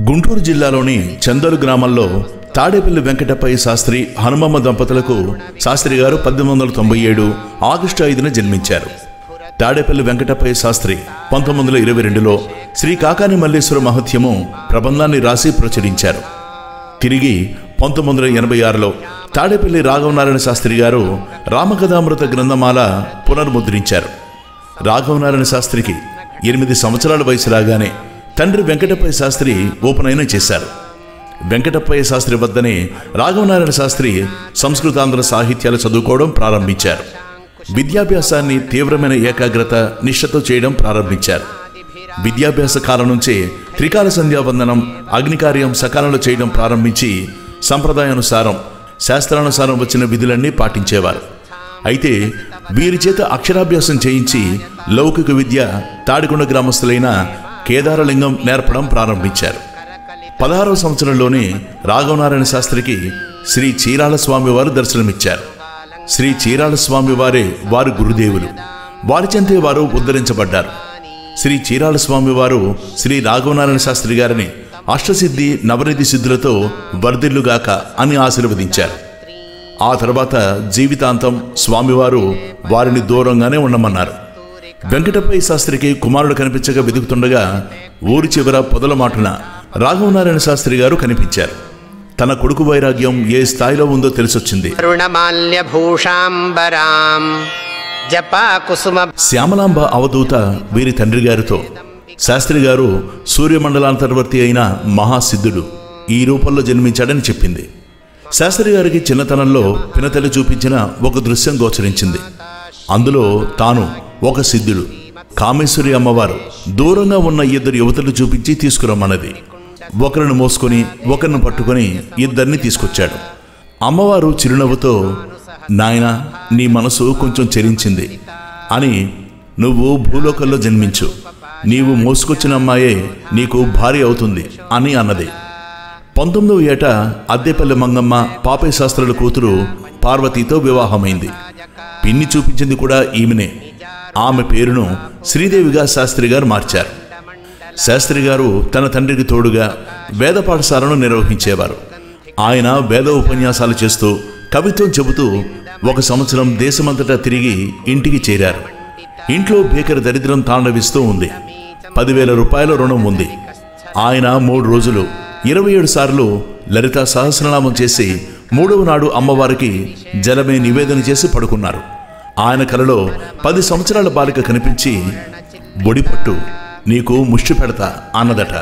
గుంటూరు జిల్లాలోని చందోలు గ్రామంలో తాడేపల్లి వెంకటప్పయ్య శాస్త్రి హనుమమ్మ దంపతులకు శాస్త్రి గారు పద్దెనిమిది వందల తొంభై ఏడు ఆగస్టు ఐదున జన్మించారు తాడేపల్లి వెంకటప్పయ్య శాస్త్రి పంతొమ్మిది వందల ఇరవై రెండులో శ్రీ కాకాని మల్లేశ్వర మహత్యము ప్రబంధాన్ని రాసి ప్రచురించారు తిరిగి పంతొమ్మిది వందల ఎనభై ఆరులో తాడేపల్లి రాఘవనారాయణ శాస్త్రి గారు రామకథామృత గ్రంథమాల పునర్ముద్రించారు రాఘవనారాయణ శాస్త్రికి ఎనిమిది సంవత్సరాల వయసు రాగానే తండ్రి వెంకటప్పయ్య శాస్త్రి ఉపనయనం చేశారు వెంకటప్పయ్య శాస్త్రి వద్దనే రాఘవనారాయణ శాస్త్రి సంస్కృతాంధ్ర సాహిత్యాలు చదువుకోవడం ప్రారంభించారు విద్యాభ్యాసాన్ని తీవ్రమైన ఏకాగ్రత నిష్ఠతో చేయడం ప్రారంభించారు విద్యాభ్యాస కాలం నుంచే త్రికాల సంధ్యావందనం అగ్నికార్యం సకాలంలో చేయడం ప్రారంభించి సంప్రదాయానుసారం శాస్త్రానుసారం వచ్చిన విధులన్నీ పాటించేవారు అయితే వీరి చేత అక్షరాభ్యాసం చేయించి లౌకిక విద్య తాడికొండ గ్రామస్తులైన కేదారలింగం నేర్పడం ప్రారంభించారు పదహారవ సంవత్సరంలోనే రాఘవనారాయణ శాస్త్రికి శ్రీ చీరాల స్వామి వారు దర్శనమిచ్చారు శ్రీ చీరాల స్వామి వారే వారు గురుదేవులు వారి చెంతే వారు ఉద్ధరించబడ్డారు శ్రీ చీరాల స్వామి వారు శ్రీ రాఘవనారాయణ శాస్త్రి గారిని అష్టసిద్ధి నవనిధి సిద్ధులతో వర్ధిల్లుగాక అని ఆశీర్వదించారు ఆ తర్వాత జీవితాంతం స్వామివారు వారిని దూరంగానే ఉండమన్నారు వెంకటప్పయ్య శాస్త్రికి కుమారుడు కనిపించగా వెతుకుతుండగా ఊరి చివర పొదల మాటున రాఘవనారాయణ శాస్త్రి గారు కనిపించారు తన కొడుకు వైరాగ్యం ఏ స్థాయిలో ఉందో తెలిసొచ్చింది అరుణమాల్యభూషాంబరాం జపా కుసుమ శ్యామలాంబ అవధూత వీరి తండ్రి గారితో శాస్త్రి గారు సూర్యమండలాంతర్వర్తి అయిన మహాసిద్ధుడు ఈ రూపంలో జన్మించాడని చెప్పింది శాస్త్రి గారికి చిన్నతనంలో పినతల్లి చూపించిన ఒక దృశ్యం గోచరించింది అందులో తాను ఒక సిద్ధుడు కామేశ్వరి అమ్మవారు దూరంగా ఉన్న ఇద్దరు యువతులు చూపించి తీసుకురమ్మన్నది ఒకరిని మోసుకొని ఒకరిని పట్టుకొని ఇద్దరిని తీసుకొచ్చాడు అమ్మవారు చిరునవ్వుతో నాయనా నీ మనసు కొంచెం చెరించింది అని నువ్వు భూలోకంలో జన్మించు నీవు మోసుకొచ్చిన అమ్మాయే నీకు భార్య అవుతుంది అని అన్నది పంతొమ్మిదవ ఏట అద్దెపల్లి మంగమ్మ పాపయ్య శాస్త్రుల కూతురు పార్వతీతో వివాహమైంది పిన్ని చూపించింది కూడా ఈమెనే ఆమె పేరును శ్రీదేవిగా శాస్త్రి గారు మార్చారు శాస్త్రి గారు తన తండ్రికి తోడుగా వేద పాఠశాలను నిర్వహించేవారు ఆయన వేద ఉపన్యాసాలు చేస్తూ కవిత్వం చెబుతూ ఒక సంవత్సరం దేశమంతటా తిరిగి ఇంటికి చేరారు ఇంట్లో భీకర దరిద్రం తాండవిస్తూ ఉంది పదివేల రూపాయల రుణం ఉంది ఆయన మూడు రోజులు ఇరవై ఏడు సార్లు లలిత సహస్రనామం చేసి మూడవ నాడు అమ్మవారికి జలమే నివేదన చేసి పడుకున్నారు ఆయన కలలో పది సంవత్సరాల బాలిక కనిపించి బొడిపట్టు నీకు ముష్టి పెడతా అన్నదట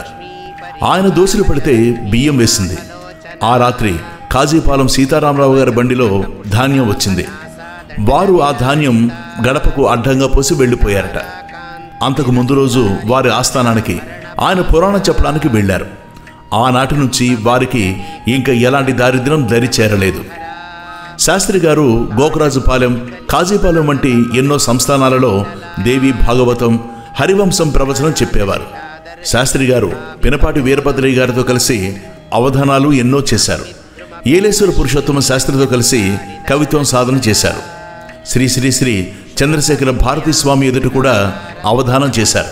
ఆయన దోశలు పడితే బియ్యం వేసింది ఆ రాత్రి కాజీపాలెం సీతారామరావు గారి బండిలో ధాన్యం వచ్చింది వారు ఆ ధాన్యం గడపకు అడ్డంగా పోసి వెళ్ళిపోయారట అంతకు ముందు రోజు వారి ఆస్థానానికి ఆయన పురాణం చెప్పడానికి వెళ్ళారు ఆనాటి నుంచి వారికి ఇంకా ఎలాంటి దారిద్ర్యం దరి చేరలేదు శాస్త్రి గారు గోకరాజుపాలెం కాజీపాలెం వంటి ఎన్నో సంస్థానాలలో దేవి భాగవతం హరివంశం ప్రవచనం చెప్పేవారు శాస్త్రి గారు పినపాటి వీరభద్రయ్య గారితో కలిసి అవధానాలు ఎన్నో చేశారు ఏలేశ్వర పురుషోత్తమ శాస్త్రితో కలిసి కవిత్వం సాధన చేశారు శ్రీ శ్రీ శ్రీ చంద్రశేఖర భారతీ స్వామి ఎదుట కూడా అవధానం చేశారు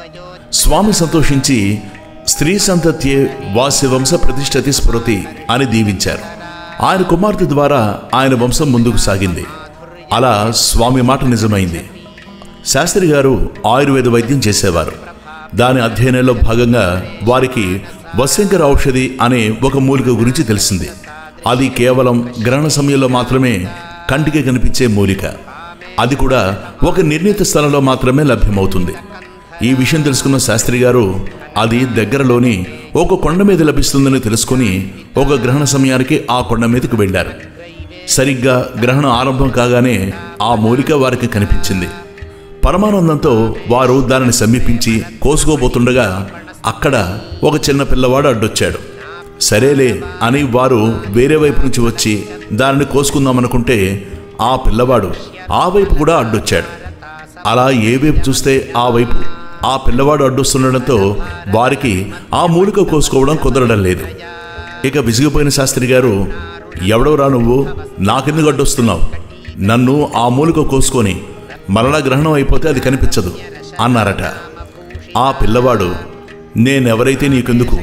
స్వామి సంతోషించి స్త్రీ సంతత్యే వాస్య వంశ ప్రతిష్టతి స్మృతి అని దీవించారు ఆయన కుమార్తె ద్వారా ఆయన వంశం ముందుకు సాగింది అలా స్వామి మాట నిజమైంది శాస్త్రి గారు ఆయుర్వేద వైద్యం చేసేవారు దాని అధ్యయనంలో భాగంగా వారికి వశంకర ఔషధి అనే ఒక మూలిక గురించి తెలిసింది అది కేవలం గ్రహణ సమయంలో మాత్రమే కంటికి కనిపించే మూలిక అది కూడా ఒక నిర్ణీత స్థలంలో మాత్రమే లభ్యమవుతుంది ఈ విషయం తెలుసుకున్న శాస్త్రి గారు అది దగ్గరలోని ఒక కొండ మీద లభిస్తుందని తెలుసుకుని ఒక గ్రహణ సమయానికి ఆ కొండ మీదకి వెళ్ళారు సరిగ్గా గ్రహణం ఆరంభం కాగానే ఆ మూలిక వారికి కనిపించింది పరమానందంతో వారు దానిని సమీపించి కోసుకోబోతుండగా అక్కడ ఒక చిన్న పిల్లవాడు అడ్డొచ్చాడు సరేలే అని వారు వేరే వైపు నుంచి వచ్చి దానిని కోసుకుందామనుకుంటే ఆ పిల్లవాడు ఆ వైపు కూడా అడ్డొచ్చాడు అలా ఏ వైపు చూస్తే ఆ వైపు ఆ పిల్లవాడు అడ్డొస్తుండడంతో వారికి ఆ మూలిక కోసుకోవడం కుదరడం లేదు ఇక విసిగిపోయిన శాస్త్రి గారు ఎవడవరా నువ్వు నాకెందుకు అడ్డొస్తున్నావు నన్ను ఆ మూలిక కోసుకొని మరలా గ్రహణం అయిపోతే అది కనిపించదు అన్నారట ఆ పిల్లవాడు నేనెవరైతే నీకెందుకు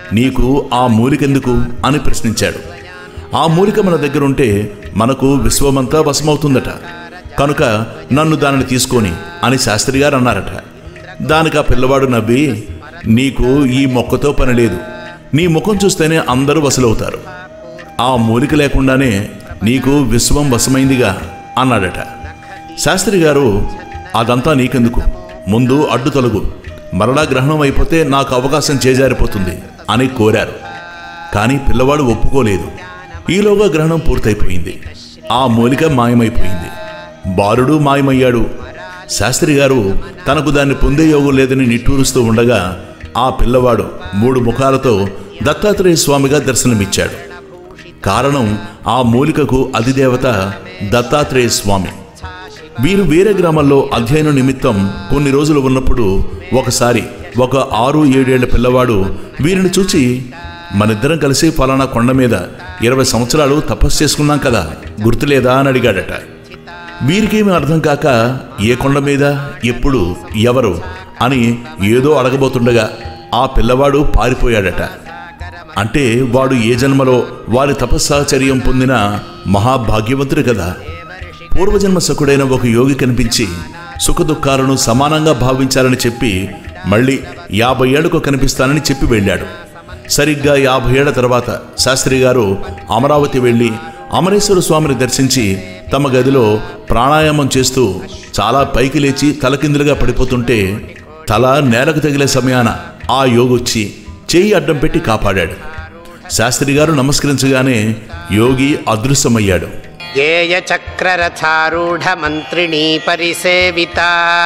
నీకు ఆ మూలికెందుకు అని ప్రశ్నించాడు ఆ మూలిక మన దగ్గర ఉంటే మనకు విశ్వమంతా వశమవుతుందట కనుక నన్ను దానిని తీసుకొని అని శాస్త్రి గారు అన్నారట దానికి ఆ పిల్లవాడు నవ్వి నీకు ఈ మొక్కతో పని లేదు నీ ముఖం చూస్తేనే అందరూ వసలవుతారు ఆ మూలిక లేకుండానే నీకు విశ్వం వశమైందిగా అన్నాడట శాస్త్రి గారు అదంతా నీకెందుకు ముందు అడ్డు తొలగు మరలా గ్రహణం అయిపోతే నాకు అవకాశం చేజారిపోతుంది అని కోరారు కానీ పిల్లవాడు ఒప్పుకోలేదు ఈలోగా గ్రహణం పూర్తయిపోయింది ఆ మూలిక మాయమైపోయింది బాలుడు మాయమయ్యాడు శాస్త్రి గారు తనకు దాన్ని పొందే యోగం లేదని నిట్టూరుస్తూ ఉండగా ఆ పిల్లవాడు మూడు ముఖాలతో దత్తాత్రేయ స్వామిగా దర్శనమిచ్చాడు కారణం ఆ మూలికకు అధిదేవత దత్తాత్రేయ స్వామి వీరు వేరే గ్రామంలో అధ్యయనం నిమిత్తం కొన్ని రోజులు ఉన్నప్పుడు ఒకసారి ఒక ఆరు ఏడేళ్ల పిల్లవాడు వీరిని చూచి మనిద్దరం కలిసి ఫలానా కొండ మీద ఇరవై సంవత్సరాలు తపస్సు చేసుకున్నాం కదా గుర్తులేదా అని అడిగాడట వీరికేమీ అర్థం కాక ఏ కొండ మీద ఎప్పుడు ఎవరు అని ఏదో అడగబోతుండగా ఆ పిల్లవాడు పారిపోయాడట అంటే వాడు ఏ జన్మలో వారి తపస్సాచర్యం పొందిన మహాభాగ్యవంతుడు కదా పూర్వజన్మ సకుడైన ఒక యోగి కనిపించి సుఖదుఖాలను సమానంగా భావించాలని చెప్పి మళ్ళీ యాభై ఏళ్లకు కనిపిస్తానని చెప్పి వెళ్ళాడు సరిగ్గా యాభై ఏళ్ల తర్వాత శాస్త్రి గారు అమరావతి వెళ్ళి అమరేశ్వర స్వామిని దర్శించి తమ గదిలో ప్రాణాయామం చేస్తూ చాలా పైకి లేచి తలకిందులుగా పడిపోతుంటే తల నేలకు తగిలే సమయాన ఆ యోగొచ్చి చేయి అడ్డం పెట్టి కాపాడాడు శాస్త్రి గారు నమస్కరించగానే యోగి అదృశ్యమయ్యాడు గేయ చక్రరథారూఢ మంత్రిణీ పరిసేవిత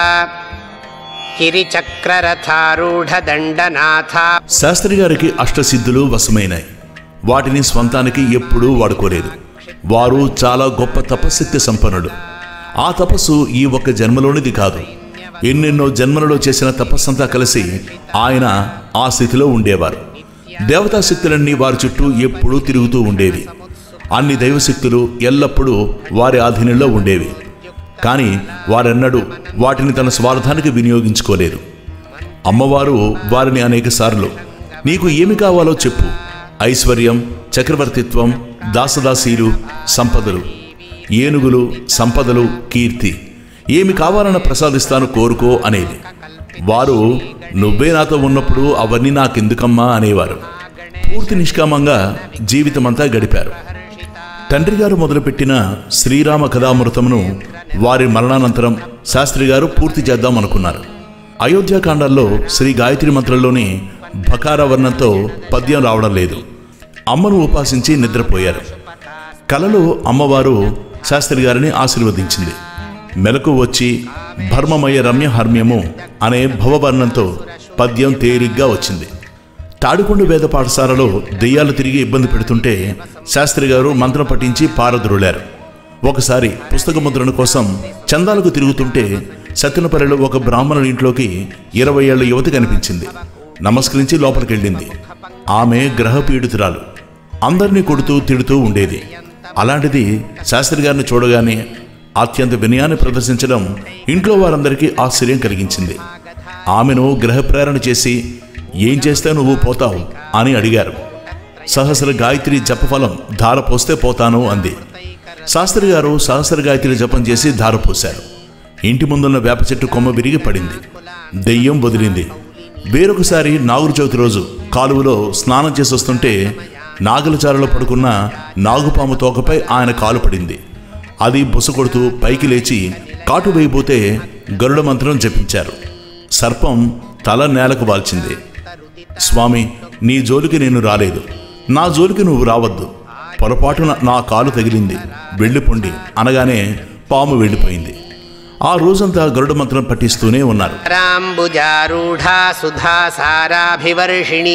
కిరిచక్రరథారూఢ దండనాథ శాస్త్రి గారికి అష్టసిద్ధులు వశమైనాయి వాటిని స్వంతానికి ఎప్పుడూ వాడుకోలేదు వారు చాలా గొప్ప తపశక్తి సంపన్నుడు ఆ తపస్సు ఈ ఒక్క జన్మలోనిది కాదు ఎన్నెన్నో జన్మలలో చేసిన తపస్సంతా కలిసి ఆయన ఆ స్థితిలో ఉండేవారు దేవతా శక్తులన్నీ వారి చుట్టూ ఎప్పుడూ తిరుగుతూ ఉండేవి అన్ని దైవశక్తులు ఎల్లప్పుడూ వారి ఆధీనంలో ఉండేవి కానీ వారెన్నడూ వాటిని తన స్వార్థానికి వినియోగించుకోలేదు అమ్మవారు వారిని అనేకసార్లు నీకు ఏమి కావాలో చెప్పు ఐశ్వర్యం చక్రవర్తిత్వం దాసదాసీలు సంపదలు ఏనుగులు సంపదలు కీర్తి ఏమి కావాలన్న ప్రసాదిస్తాను కోరుకో అనేది వారు నువ్వే నాతో ఉన్నప్పుడు అవన్నీ నాకెందుకమ్మా అనేవారు పూర్తి నిష్కామంగా జీవితమంతా గడిపారు తండ్రి గారు మొదలుపెట్టిన శ్రీరామ కథామృతమును వారి మరణానంతరం శాస్త్రి గారు పూర్తి చేద్దాం అనుకున్నారు అయోధ్యాకాండాల్లో శ్రీ గాయత్రి మంత్రంలోని బకార వర్ణంతో పద్యం రావడం లేదు అమ్మను ఉపాసించి నిద్రపోయారు కలలో అమ్మవారు శాస్త్రి గారిని ఆశీర్వదించింది మెలకు వచ్చి భర్మమయ రమ్య హర్మ్యము అనే భవవర్ణంతో పద్యం తేలిగ్గా వచ్చింది తాడికొండ వేద పాఠశాలలో దెయ్యాలు తిరిగి ఇబ్బంది పెడుతుంటే శాస్త్రి గారు మంత్రం పఠించి పారద్రోలారు ఒకసారి పుస్తక ముద్రణ కోసం చందాలకు తిరుగుతుంటే సత్యనపల్లిలో ఒక బ్రాహ్మణుడి ఇంట్లోకి ఇరవై ఏళ్ల యువతి కనిపించింది నమస్కరించి లోపలికెళ్ళింది ఆమె గ్రహపీడితురాలు అందరినీ కొడుతూ తిడుతూ ఉండేది అలాంటిది శాస్త్రి గారిని చూడగానే అత్యంత వినయాన్ని ప్రదర్శించడం ఇంట్లో వారందరికీ ఆశ్చర్యం కలిగించింది ఆమెను గ్రహప్రేరణ చేసి ఏం చేస్తే నువ్వు పోతావు అని అడిగారు సహస్ర గాయత్రి జపఫలం ధార పోస్తే పోతాను అంది శాస్త్రి గారు సహస్ర గాయత్రి జపం చేసి ధార పోశారు ఇంటి ముందున్న వేప చెట్టు కొమ్మ విరిగి పడింది దెయ్యం వదిలింది వేరొకసారి నాగుల చవితి రోజు కాలువలో స్నానం చేసి వస్తుంటే నాగలచారులో పడుకున్న నాగుపాము తోకపై ఆయన కాలు పడింది అది బుస కొడుతూ పైకి లేచి కాటు వేయబోతే గరుడ మంత్రం జపించారు సర్పం తల నేలకు వాల్చింది స్వామి నీ జోలికి నేను రాలేదు నా జోలికి నువ్వు రావద్దు పొరపాటున నా కాలు తగిలింది వెళ్ళిపోండి అనగానే పాము వెళ్ళిపోయింది ఆ రోజంతా గరుడ మంత్రం పఠిస్తూనే ఉన్నారు రాంబుజారూఢా సుధా సారాభివర్షిణీ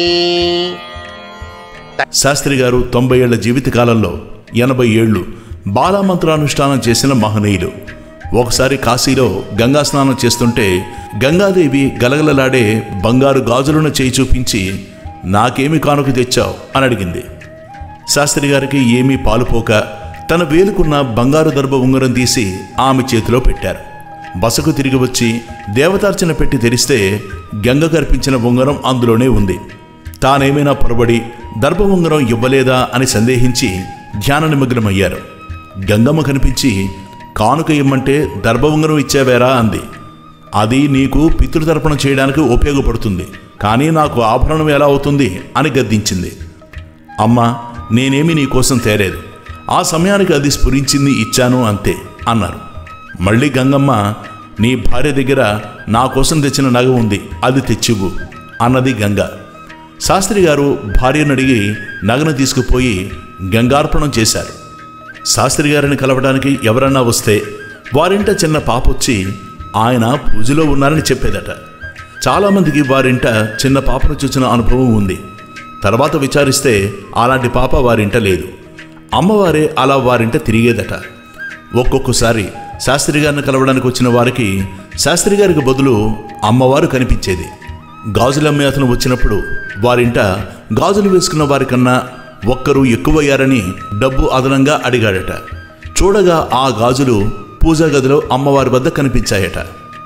శాస్త్రి గారు తొంభై ఏళ్ల జీవితకాలంలో ఎనభై ఏళ్లు బాలామంత్రానుష్ఠానం చేసిన మహనీయులు ఒకసారి కాశీలో గంగా స్నానం చేస్తుంటే గంగాదేవి గలగలలాడే బంగారు గాజులను చేయి చూపించి నాకేమి కానుక తెచ్చావు అని అడిగింది శాస్త్రి గారికి ఏమీ పాలుపోక తన వేలుకున్న బంగారు దర్భ ఉంగరం తీసి ఆమె చేతిలో పెట్టారు బసకు తిరిగి వచ్చి దేవతార్చన పెట్టి తెరిస్తే గంగ కర్పించిన ఉంగరం అందులోనే ఉంది తానేమైనా పొరబడి దర్భవంగరం ఇవ్వలేదా అని సందేహించి ధ్యాన నిమగ్నమయ్యారు గంగమ్మ కనిపించి కానుక ఇమ్మంటే దర్భవంగరం ఇచ్చావేరా అంది అది నీకు పితృతర్పణం చేయడానికి ఉపయోగపడుతుంది కానీ నాకు ఆభరణం ఎలా అవుతుంది అని గద్దించింది అమ్మా నేనేమి నీ కోసం తేలేదు ఆ సమయానికి అది స్ఫురించింది ఇచ్చాను అంతే అన్నారు మళ్ళీ గంగమ్మ నీ భార్య దగ్గర నా కోసం తెచ్చిన నగ ఉంది అది తెచ్చివ్వు అన్నది గంగ శాస్త్రి గారు భార్యను అడిగి నగను తీసుకుపోయి గంగార్పణం చేశారు శాస్త్రి గారిని కలవడానికి ఎవరన్నా వస్తే వారింట చిన్న పాపొచ్చి ఆయన పూజలో ఉన్నారని చెప్పేదట చాలామందికి వారింట చిన్న పాపను చూసిన అనుభవం ఉంది తర్వాత విచారిస్తే అలాంటి పాప వారింట లేదు అమ్మవారే అలా వారింట తిరిగేదట ఒక్కొక్కసారి శాస్త్రి గారిని కలవడానికి వచ్చిన వారికి శాస్త్రి గారికి బదులు అమ్మవారు కనిపించేది గాజులమ్మే అతను వచ్చినప్పుడు వారింట గాజులు వేసుకున్న వారికన్నా ఒక్కరు ఎక్కువయ్యారని డబ్బు అదనంగా అడిగాడట చూడగా ఆ గాజులు పూజా గదిలో అమ్మవారి వద్ద కనిపించాయట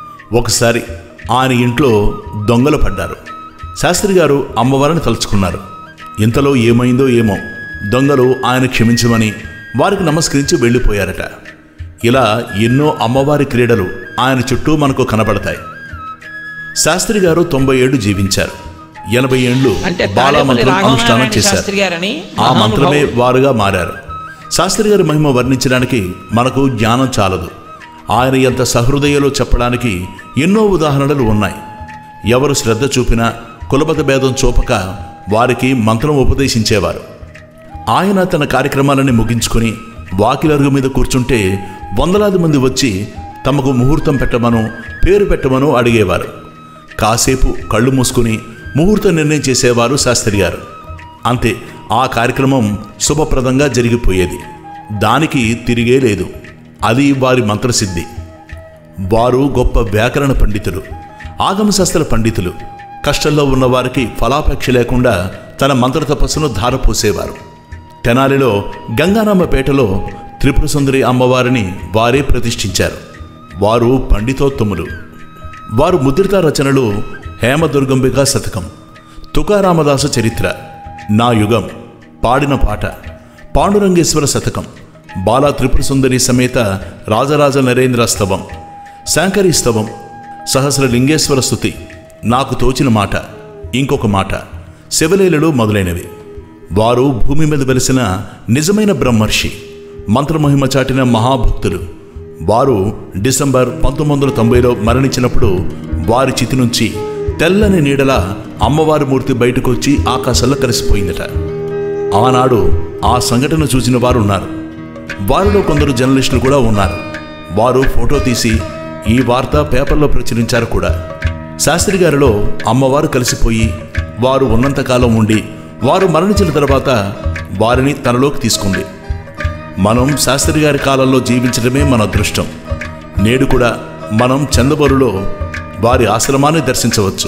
ఒకసారి ఆయన ఇంట్లో దొంగలు పడ్డారు శాస్త్రి గారు అమ్మవారిని తలుచుకున్నారు ఇంతలో ఏమైందో ఏమో దొంగలు ఆయన క్షమించమని వారికి నమస్కరించి వెళ్ళిపోయారట ఇలా ఎన్నో అమ్మవారి క్రీడలు ఆయన చుట్టూ మనకు కనబడతాయి శాస్త్రి గారు తొంభై ఏళ్ళు జీవించారు ఎనభై ఏళ్ళు అంటే బాలామంత్రం తాడేపల్లి అనుష్ఠానం రాఘవనారాయణ చేశారు శాస్త్రి గారని ఆ మంత్రమే మహానుభావుడు. వారుగా మారారు శాస్త్రి గారి మహిమ వర్ణించడానికి మనకు జ్ఞానం చాలదు ఆయన ఎంత సహృదయలో చెప్పడానికి ఎన్నో ఉదాహరణలు ఉన్నాయి ఎవరు శ్రద్ధ చూపినా కులపత భేదం చూపక వారికి మంత్రం ఉపదేశించేవారు ఆయన తన కార్యక్రమాలని ముగించుకొని వాకిలరుగు మీద కూర్చుంటే వందలాది మంది వచ్చి తమకు ముహూర్తం పెట్టమను పేరు పెట్టమను అడిగేవారు కాసేపు కళ్ళు మూసుకుని ముహూర్తం నిర్ణయం చేసేవారు శాస్త్రి గారు అంతే ఆ కార్యక్రమం శుభప్రదంగా జరిగిపోయేది దానికి తిరిగే లేదు అది వారి మంత్రసిద్ధి వారు గొప్ప వ్యాకరణ పండితులు ఆగమశాస్త్ర పండితులు కష్టంలో ఉన్నవారికి ఫలాపేక్ష లేకుండా తన మంత్ర తపస్సును ధారపోసేవారు తెనాలిలో గంగారామపేటలో త్రిపుర సుందరి అమ్మవారిని వారే ప్రతిష్ఠించారు వారు పండితోత్తములు వారు ముద్రిత రచనలు హేమదుర్గంబిక శతకం తుకారామదాస చరిత్ర నా యుగం పాడిన పాట పాండురంగేశ్వర శతకం బాలా త్రిపుర సుందరి సమేత రాజరాజ నరేంద్ర స్తవం శాంకరీ స్తవం సహస్రలింగేశ్వర స్థుతి నాకు తోచిన మాట ఇంకొక మాట శివలీలలు మొదలైనవి వారు భూమి మీద వెలిసిన నిజమైన బ్రహ్మర్షి మంత్రమహిమ చాటిన మహాభక్తులు వారు డిసెంబర్ పంతొమ్మిది వందల తొంభైలో మరణించినప్పుడు వారి చితి నుంచి తెల్లని నీడల అమ్మవారి మూర్తి బయటకు వచ్చి ఆకాశంలో కలిసిపోయిందట ఆనాడు ఆ సంఘటన చూసిన వారు ఉన్నారు వారిలో కొందరు జర్నలిస్టులు కూడా ఉన్నారు వారు ఫోటో తీసి ఈ వార్త పేపర్లో ప్రచురించారు కూడా శాస్త్రి గారిలో అమ్మవారు కలిసిపోయి వారు ఉన్నంతకాలం ఉండి వారు మరణించిన తర్వాత వారిని తనలోకి తీసుకుంది మనం శాస్త్రి గారి కాలంలో జీవించడమే మన అదృష్టం నేడు కూడా మనం చందబరులో వారి ఆశ్రమాన్ని దర్శించవచ్చు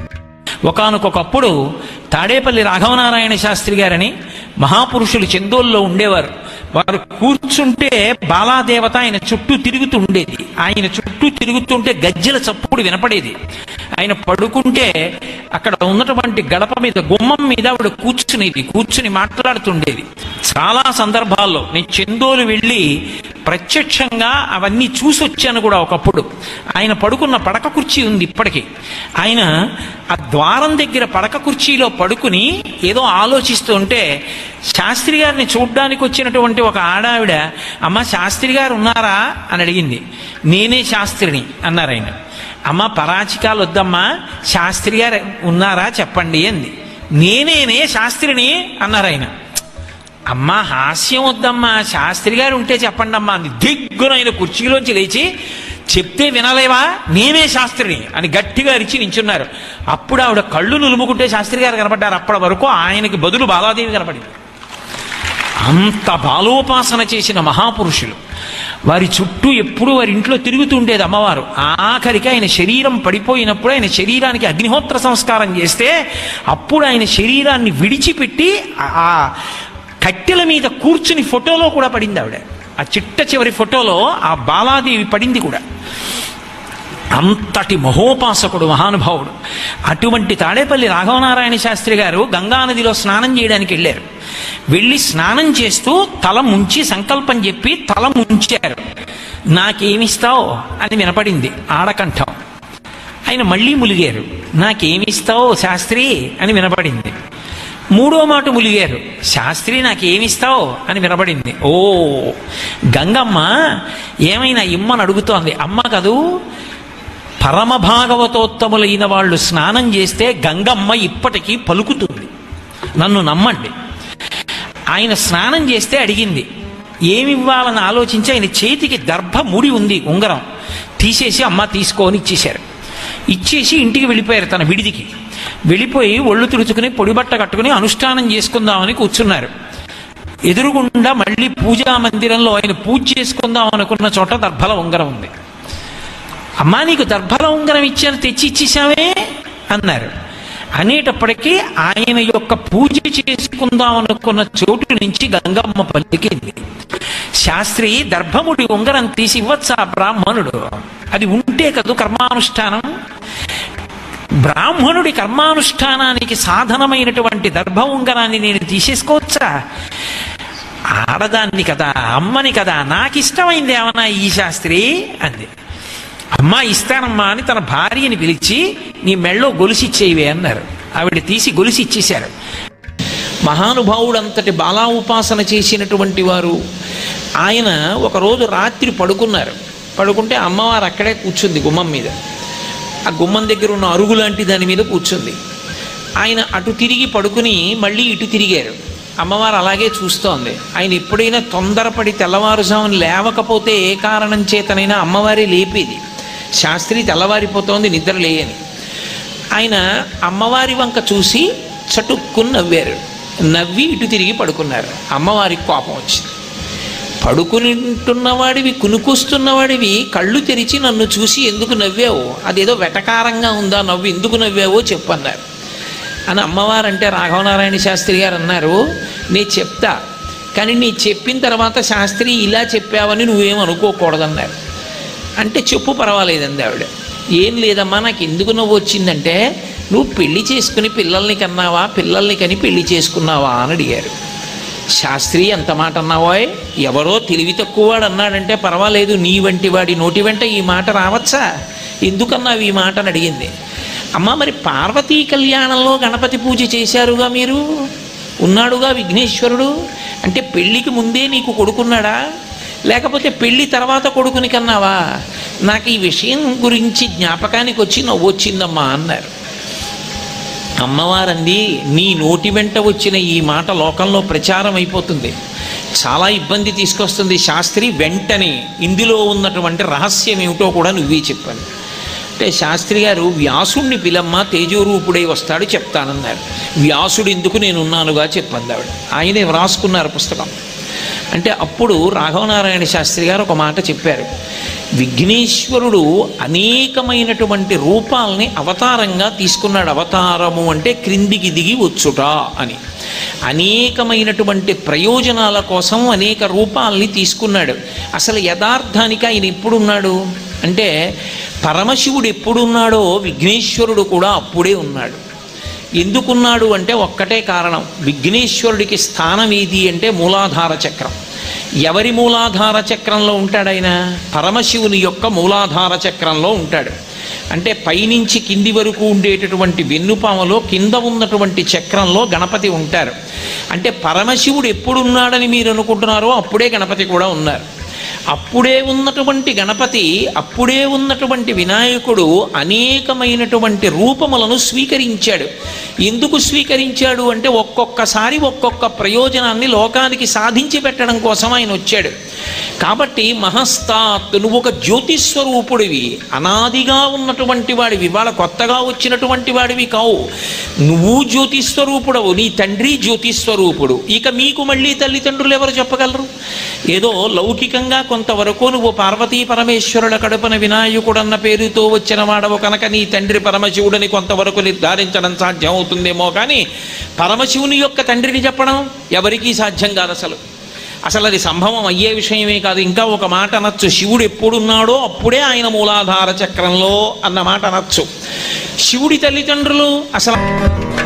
ఒకానొకప్పుడు తాడేపల్లి రాఘవనారాయణ శాస్త్రి గారని మహాపురుషులు చందోల్లో ఉండేవారు వారు కూర్చుంటే బాలాదేవత ఆయన చుట్టూ తిరుగుతూ ఉండేది ఆయన చుట్టూ తిరుగుతుంటే గజ్జెల చప్పుడు వినపడేది ఆయన పడుకుంటే అక్కడ ఉన్నటువంటి గడప మీద గుమ్మం మీద ఆవిడ కూర్చునేది కూర్చుని మాట్లాడుతుండేది చాలా సందర్భాల్లో నేను చందోలు వెళ్ళి ప్రత్యక్షంగా అవన్నీ చూసి వచ్చాను కూడా ఒకప్పుడు ఆయన పడుకున్న పడక కుర్చీ ఉంది ఇప్పటికీ ఆయన ఆ ద్వారం దగ్గర పడక కుర్చీలో పడుకుని ఏదో ఆలోచిస్తూ ఉంటే శాస్త్రి గారిని చూడ్డానికి వచ్చినటువంటి ఒక ఆడావిడ అమ్మ శాస్త్రి గారు ఉన్నారా అని అడిగింది నేనే శాస్త్రిని అన్నారు ఆయన అమ్మ పరాచికాలు వద్దమ్మా శాస్త్రి గారు ఉన్నారా చెప్పండి అంది నేనేనే శాస్త్రిని అన్నారు ఆయన అమ్మా హాస్యం వద్దమ్మా శాస్త్రి గారు ఉంటే చెప్పండి అమ్మా అని దిగ్గునైన కుర్చీలోంచి లేచి చెప్తే వినలేవా నేనే శాస్త్రిని అని గట్టిగా అరిచి నించున్నారు అప్పుడు ఆవిడ కళ్ళు నులుముకుంటే శాస్త్రి గారు కనపడ్డారు అప్పటి వరకు ఆయనకి బదులు బాలాదేవి కనపడింది అంత బాలోపాసన చేసిన మహాపురుషులు వారి చుట్టూ ఎప్పుడూ వారి ఇంట్లో తిరుగుతుండేది అమ్మవారు ఆఖరికి ఆయన శరీరం పడిపోయినప్పుడు ఆయన శరీరానికి అగ్నిహోత్ర సంస్కారం చేస్తే అప్పుడు ఆయన శరీరాన్ని విడిచిపెట్టి ఆ- ఆ కట్టెల మీద కూర్చుని ఫోటోలో కూడా పడింది ఆవిడ ఆ చిట్ట చివరి ఫోటోలో ఆ బాలాదేవి పడింది కూడా అంతటి మహోపాసకుడు మహానుభావుడు అటువంటి తాడేపల్లి రాఘవనారాయణ శాస్త్రి గారు గంగానదిలో స్నానం చేయడానికి వెళ్ళారు వెళ్ళి స్నానం చేస్తూ తల ముంచి సంకల్పం చెప్పి తల ముంచారు నాకేమిస్తావు అని వినపడింది ఆడకంఠం ఆయన మళ్ళీ ములిగారు నాకేమిస్తావు శాస్త్రి అని వినపడింది మూడో మాట ములిగారు శాస్త్రి నాకేమిస్తావు అని వినపడింది ఓ గంగమ్మ ఏమైనా ఇమ్మని అడుగుతోంది అమ్మ కదూ పరమ భాగవతోత్తములైన వాళ్ళు స్నానం చేస్తే గంగమ్మ ఇప్పటికీ పలుకుతుంది నన్ను నమ్మండి ఆయన స్నానం చేస్తే అడిగింది ఏమివ్వాలని ఆలోచించి ఆయన చేతికి దర్భ ముడి ఉంది ఉంగరం తీసేసి అమ్మ తీసుకొని ఇచ్చేశారు ఇచ్చేసి ఇంటికి వెళ్ళిపోయారు తన విడిదికి వెళ్ళిపోయి ఒళ్ళు తుడుచుకుని పొడిబట్ట కట్టుకుని అనుష్ఠానం చేసుకుందామని కూర్చున్నారు ఎదురుగుండా మళ్ళీ పూజా మందిరంలో ఆయన పూజ చేసుకుందాం అనుకున్న చోట దర్భల ఉంగరం ఉంది అమ్మా నీకు దర్భల ఉంగరం ఇచ్చాను తెచ్చి ఇచ్చేసావే అన్నారు అనేటప్పటికీ ఆయన యొక్క పూజ చేసుకుందాం అనుకున్న చోటు నుంచి గంగమ్మ పలికింది శాస్త్రి దర్భముడి ఉంగరం తీసి ఇవ్వచ్చా బ్రాహ్మణుడు అది ఉంటే కదూ కర్మానుష్ఠానం బ్రాహ్మణుడి కర్మానుష్ఠానానికి సాధనమైనటువంటి దర్భ ఉంగరాన్ని నేను తీసేసుకోవచ్చా ఆడదాన్ని కదా అమ్మని కదా నాకు ఇష్టమైంది ఏమన్నా ఈ శాస్త్రి అంది అమ్మా ఇస్తానమ్మా అని తన భార్యని పిలిచి నీ మెళ్ళో గొలుసిచ్చేవే అన్నారు ఆవిడ తీసి గొలుసి ఇచ్చేశారు మహానుభావుడు అంతటి బాలా ఉపాసన చేసినటువంటి వారు ఆయన ఒకరోజు రాత్రి పడుకున్నారు పడుకుంటే అమ్మవారు అక్కడే కూర్చుంది గుమ్మం మీద ఆ గుమ్మం దగ్గర ఉన్న అరుగు లాంటి దాని మీద కూర్చుంది ఆయన అటు తిరిగి పడుకుని మళ్ళీ ఇటు తిరిగారు అమ్మవారు అలాగే చూస్తోంది ఆయన ఎప్పుడైనా తొందరపడి తెల్లవారుజామున లేవకపోతే ఏ కారణం చేతనైనా అమ్మవారి లేపేది శాస్త్రి తెల్లవారిపోతోంది నిద్ర లేయని ఆయన అమ్మవారి వంక చూసి చటుక్కుని నవ్వారు నవ్వి ఇటు తిరిగి పడుకున్నారు అమ్మవారికి కోపం వచ్చింది పడుకునింటున్నవాడివి కునుకొస్తున్నవాడివి కళ్ళు తెరిచి నన్ను చూసి ఎందుకు నవ్వావు అదేదో వెటకారంగా ఉందా నవ్వు ఎందుకు నవ్వావో చెప్పన్నారు అని అమ్మవారు అంటే రాఘవనారాయణ శాస్త్రి గారు అన్నారు నే చెప్తా కానీ నీ చెప్పిన తర్వాత శాస్త్రి ఇలా చెప్పావని నువ్వేం అనుకోకూడదన్నారు అంటే చెప్పు పర్వాలేదండి ఆవిడ ఏం లేదమ్మా నాకు ఎందుకు నవ్వు వచ్చిందంటే నువ్వు పెళ్లి చేసుకుని పిల్లల్ని కన్నావా పిల్లల్ని కని పెళ్లి చేసుకున్నావా అని అడిగారు శాస్త్రి ఎంత మాట అన్నావోయ్ ఎవరో తెలివి తక్కువవాడు అన్నాడంటే పర్వాలేదు నీ వంటి వాడి నోటి వెంట ఈ మాట రావచ్చా ఎందుకన్నావు ఈ మాట అని అడిగింది అమ్మ మరి పార్వతీ కళ్యాణంలో గణపతి పూజ చేశారుగా మీరు ఉన్నాడుగా విఘ్నేశ్వరుడు అంటే పెళ్ళికి ముందే నీకు కొడుకున్నాడా లేకపోతే పెళ్లి తర్వాత కొడుకుని కన్నావా నాకు ఈ విషయం గురించి జ్ఞాపకానికి వచ్చి నవ్వు వచ్చిందమ్మా అన్నారు అమ్మవారంది నీ నోటి వెంట వచ్చిన ఈ మాట లోకంలో ప్రచారం అయిపోతుంది చాలా ఇబ్బంది తీసుకొస్తుంది శాస్త్రి వెంటనే ఇందులో ఉన్నటువంటి రహస్యం ఏమిటో కూడా నువ్వే చెప్పాను అంటే శాస్త్రి గారు వ్యాసుణ్ణి పిలమ్మ తేజోరూపుడై వస్తాడు చెప్తానన్నారు వ్యాసుడు ఎందుకు నేనున్నానుగా చెప్పంది ఆవిడ ఆయనే వ్రాసుకున్నారు పుస్తకం అంటే అప్పుడు రాఘవనారాయణ శాస్త్రి గారు ఒక మాట చెప్పారు విఘ్నేశ్వరుడు అనేకమైనటువంటి రూపాల్ని అవతారంగా తీసుకున్నాడు అవతారము అంటే క్రిందికి దిగి వచ్చుట అని అనేకమైనటువంటి ప్రయోజనాల కోసం అనేక రూపాల్ని తీసుకున్నాడు అసలు యథార్థానికి ఆయన ఎప్పుడున్నాడు అంటే పరమశివుడు ఎప్పుడున్నాడో విఘ్నేశ్వరుడు కూడా అప్పుడే ఉన్నాడు ఎందుకున్నాడు అంటే ఒక్కటే కారణం విఘ్నేశ్వరుడికి స్థానం ఏది అంటే మూలాధార చక్రం ఎవరి మూలాధార చక్రంలో ఉంటాడు ఆయన పరమశివుని యొక్క మూలాధార చక్రంలో ఉంటాడు అంటే పైనుంచి కింది వరకు ఉండేటటువంటి వెన్నుపామలో కింద ఉన్నటువంటి చక్రంలో గణపతి ఉంటారు అంటే పరమశివుడు ఎప్పుడున్నాడని మీరు అనుకుంటున్నారో అప్పుడే గణపతి కూడా ఉన్నారు అప్పుడే ఉన్నటువంటి గణపతి అప్పుడే ఉన్నటువంటి వినాయకుడు అనేకమైనటువంటి రూపములను స్వీకరించాడు ఎందుకు స్వీకరించాడు అంటే ఒక్కొక్కసారి ఒక్కొక్క ప్రయోజనాన్ని లోకానికి సాధించి పెట్టడం కోసం ఆయన వచ్చాడు కాబట్టి మహస్తాత్ నువ్వు ఒక జ్యోతిస్వరూపుడివి అనాదిగా ఉన్నటువంటి వాడివి వాళ్ళ కొత్తగా వచ్చినటువంటి వాడివి కావు నువ్వు జ్యోతిస్వరూపుడవు నీ తండ్రి జ్యోతిస్వరూపుడు ఇక మీకు మళ్ళీ తల్లిదండ్రులు ఎవరు చెప్పగలరు ఏదో లౌకికంగా కొంతవరకు నువ్వు పార్వతీ పరమేశ్వరుల కడుపున వినాయకుడన్న పేరుతో వచ్చిన వాడవు కనుక నీ తండ్రి పరమశివుడని కొంతవరకు నిర్ధారించడం సాధ్యం అవుతుందేమో కానీ పరమశివుని యొక్క తండ్రిని చెప్పడం ఎవరికీ సాధ్యం కాదు అసలు అసలు అది సంభవం అయ్యే విషయమే కాదు ఇంకా ఒక మాట అనొచ్చు శివుడు ఎప్పుడున్నాడో అప్పుడే ఆయన మూలాధార చక్రంలో అన్న మాట అనొచ్చు శివుడి తల్లిదండ్రులు అసలు